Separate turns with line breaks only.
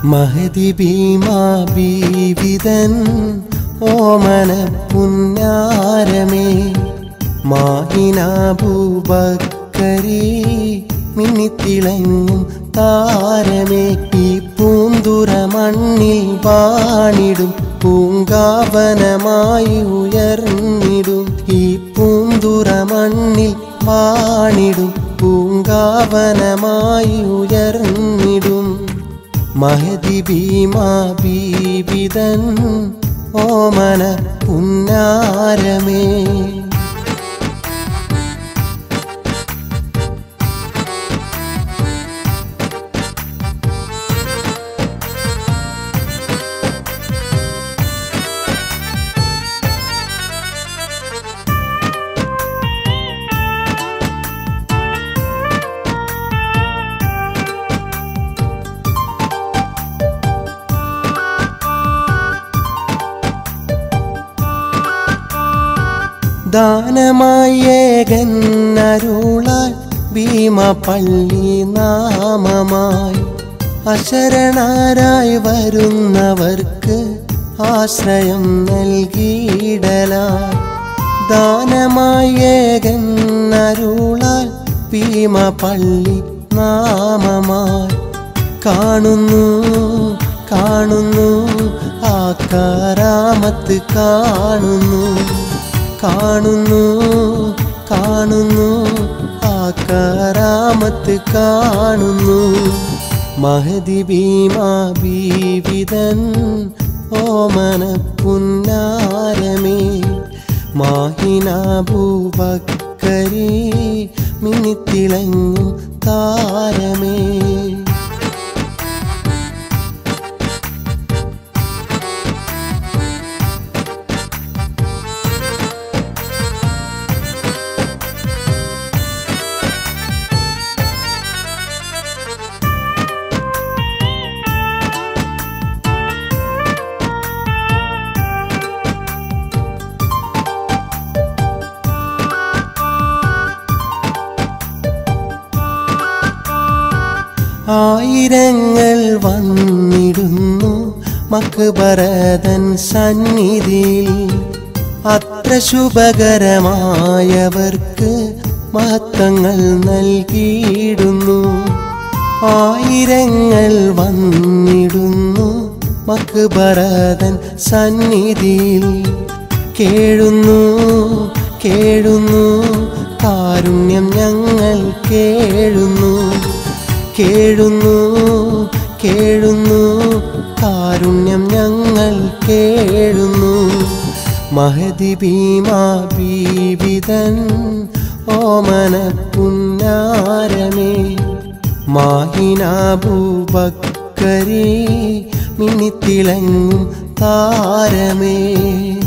മഹതി ഭീമാ ബീവിതൻ ഓമന പുന്നാരമേ മാഹിനാഭൂബക്കരി മിന്നിത്തിളങ്ങും താരമേ ഈ പൂന്തുറ മണ്ണിൽ വാണിടും പൂങ്കാവനമായി ഉയർന്നിടും ഈ പൂന്തുറ മണ്ണിൽ വാണിടും പൂങ്കാവനമായി ഉയർന്നിടും മഹതി ഭീമാ ബീവിതൻ ഓമന പുന്നാരമേ ദാനമായേകന്നരുളാൽ ഭീമ പള്ളി നാമമായി അശരണാരായി വരുന്നവർക്ക് ആശ്രയം നൽകിയിടലായി ദാനമായേകന്നരുളാൽ ഭീമ പള്ളി നാമമായി കാണുന്നു കാണുന്നു ആ കറാമത്ത് കാണുന്നു കാണുന്നു കാണുന്നു ആ കറാമത്ത് കാണുന്നു മഹതി ഭീമാ ബീവിതൻ ഓമന പുന്നാരമേ മാഹിനാഭൂബക്കരി മിന്നിത്തിളങ്ങും താരമേ ആയിരങ്ങൾ വന്നിടുന്നു മക്ബറതൻ സന്നിധിയിൽ അത്ര ശുഭകരമായവർക്ക് മഹത്വങ്ങൾ നൽകിയിടുന്നു ആയിരങ്ങൾ വന്നിടുന്നു മക്ബറതൻ സന്നിധിയിൽ കേഴുന്നു കേഴുന്നു കാരുണ്യം ഞങ്ങൾ കേഴുന്നു കേഴുന്നു കേഴുന്നു കാരുണ്യം ഞങ്ങൾ കേഴുന്നു മഹതി ഭീമാ ബീവിതൻ ഓമന പുന്നാരമേ മാഹിനാഭൂബക്കരി മിന്നിത്തിളങ്ങും താരമേ